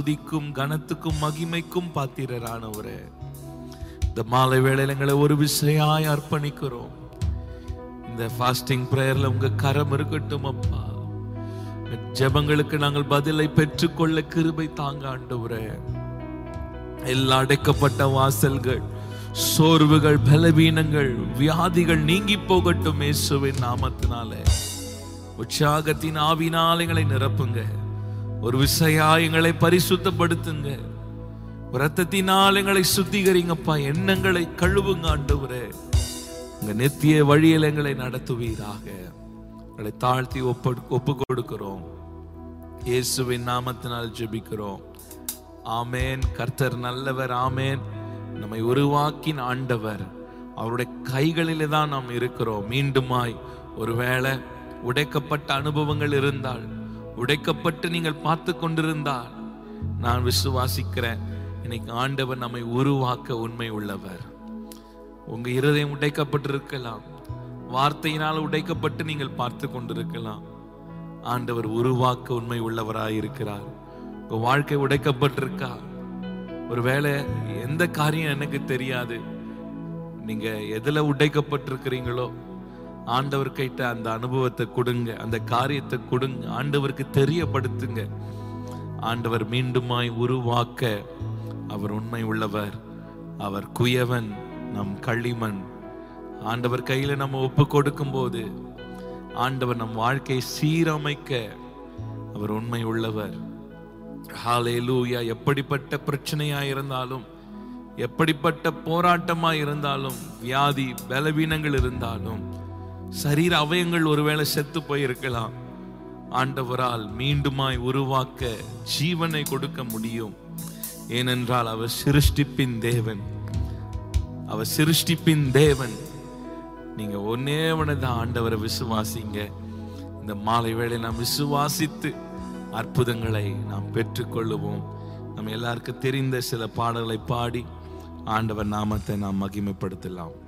துதிக்கும் கனத்துக்கும் மகிமைக்கும் பாத்திரரானவரே இந்த மாலை வேளையில எங்களை ஒரு விசையாய் அர்ப்பணிக்கிறோம் இந்த ஃபாஸ்டிங் பிரேயர்ல உங்க கரம் இருக்கட்டும் அப்பா ஜெபங்களுக்கு நாங்கள் பதிலை பெற்றுக்கொள்ள கிருபை தாங்க ஆண்டவரே எல்லா அடைக்கப்பட்ட வாசல்கள் சோர்வுகள் பலவீனங்கள் வியாதிகள் நீங்கி போகட்டும் இயேசுவின் நாமத்தினாலே உற்சாகத்தின் ஆவினால் எங்களை நிரப்புங்க ஒரு விசையா எங்களை பரிசுத்தப்படுத்துங்க ரத்தத்தினால் எங்களை சுத்திகரிங்கப்பா எண்ணங்களை கழுவுங்க ஆண்டவரே உங்க நித்திய வழியில் எங்களை நடத்துவீராக எங்களை தாழ்த்தி ஒப்பு ஒப்பு கொடுக்கிறோம் இயேசுவின் நாமத்தினால் ஜெபிக்கிறோம் ஆமேன் கர்த்தர் நல்லவர் ஆமேன் நம்மை உருவாக்கின ஆண்டவர் அவருடைய கைகளிலே தான் நாம் இருக்கிறோம் மீண்டுமாய் ஒருவேளை உடைக்கப்பட்ட அனுபவங்கள் இருந்தால் உடைக்கப்பட்டு நீங்கள் பார்த்து கொண்டிருந்தால் நான் விசுவாசிக்கிறேன் இன்னைக்கு ஆண்டவர் நம்மை உருவாக்க உண்மை உள்ளவர் உங்க இருதயம் உடைக்கப்பட்டிருக்கலாம் வார்த்தையினால் உடைக்கப்பட்டு நீங்கள் பார்த்து கொண்டிருக்கலாம் ஆண்டவர் உருவாக்க உண்மை உள்ளவராய் இருக்கிறார் உங்க வாழ்க்கை உடைக்கப்பட்டிருக்கா ஒருவேளை எந்த காரியம் எனக்கு தெரியாது நீங்க எதுல உடைக்கப்பட்டிருக்கிறீங்களோ ஆண்டவர் கிட்ட அந்த அனுபவத்தை கொடுங்க அந்த காரியத்தை கொடுங்க ஆண்டவருக்கு தெரியப்படுத்துங்க ஆண்டவர் மீண்டுமாய் உருவாக்க அவர் உண்மை உள்ளவர் அவர் குயவன் நம் களிமண் ஆண்டவர் கையில நம்ம ஒப்பு கொடுக்கும் போது ஆண்டவர் நம் வாழ்க்கையை சீரமைக்க அவர் உண்மை உள்ளவர் ஹalleluya எப்படிப்பட்ட பிரச்சனையா இருந்தாலும் எப்படிப்பட்ட போராட்டமா இருந்தாலும் வியாதி பலவீனங்கள் இருந்தாலும் சரீர அவயங்கள் ஒருவேளை செத்து போயிருக்கலாம் ஆண்டவரால் மீண்டுமாய் உருவாக்க ஜீவனை கொடுக்க முடியும் ஏனென்றால் அவர் சிருஷ்டிப்பின் தேவன் அவர் சிருஷ்டிப்பின் தேவன் நீங்க ஒன்னே தான் ஆண்டவரை விசுவாசிங்க இந்த மாலை வேளை நாம் விசுவாசித்து அற்புதங்களை நாம் பெற்றுக்கொள்ளுவோம் நம்ம எல்லாருக்கும் தெரிந்த சில பாடல்களை பாடி ஆண்டவர் நாமத்தை நாம் மகிமைப்படுத்தலாம்